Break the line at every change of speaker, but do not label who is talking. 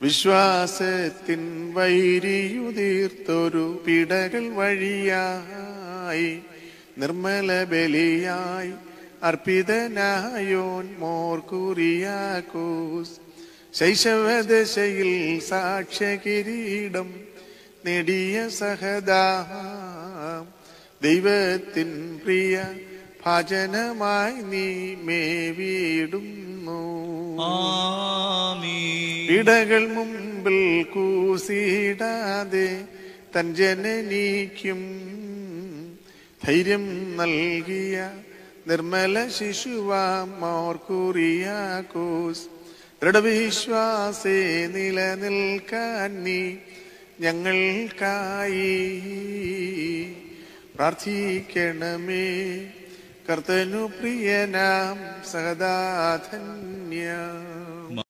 വിശ്വാസത്തിൻ വൈരിയുതീർത്തൊരു പിടകൾ വഴിയായി നിർമ്മല ബലിയായി അർപ്പിതനായോൻ മോർക്കുറിയാക്കോസ് ശൈശവദശയിൽ സാക്ഷ്യകിരീടം നേടിയ സഹദാ ദൈവത്തിൻ പ്രിയ ഭജനമായി നീ മേവിടുന്നു
ആമീൻ
ഇടകൾ മുമ്പിൽ കൂസിടാതെ തൻ ജനനീക്കും ധൈര്യം നൽകിയ നിർമ്മല ശിശുവാം മോർക്കുറിയാക്കോസ് ദൃഢവിശ്വാസേ നിലനിൽക്കാൻ നീ ഞങ്ങൾക്കായി പ്രാർത്ഥിക്കണമേ കർത്തനു പ്രിയനാം സഹദാധന്യ